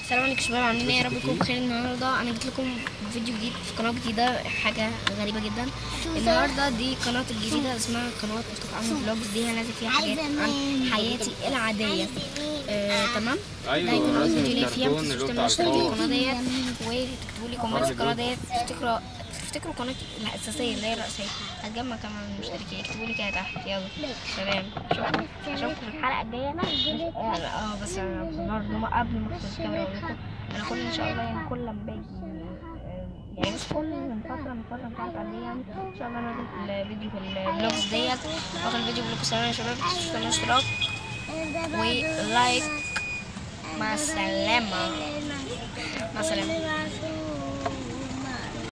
السلام عليكم شباب عاملين ايه يا رب تكونوا بخير النهارده انا جيت لكم فيديو جديد في قناه جديده حاجه غريبه جدا النهارده دي قناه الجديده اسمها قناه مصطفى عمرو فلوجز دي هنزل فيها حاجات عن حياتي العاديه آه، تمام أيوة، ده هيكون اول رسم فيديو ليا فيها الكرتون متنسوش اللي هو تعملوا بتاع اشتراك في الفار. القناه ديت وتكتبوا لي كومنت في القناه فرد ديت تفتكروا تفتكروا قناتي الاساسيه اللي هي الرئيسيه هتجمع كمان مشتركين اكتبوا لي كده تحت يلا سلام اشوفكم اشوفكم في الحلقه الجايه مش- اه بس انا برضه قبل ما اخد الكاميرا اقول لكم انا كل ان شاء الله يعني كل لما باجي آه، يعني بس كل من فتره من فتره مش عارفه قد ايه يعني ان شاء الله نازل الفيديو في الفلوجز ديت اخر فيديو بقول لكم سلام يا شباب متنسوش تعملوا اشتراك ولايك مع السلامه مع السلامه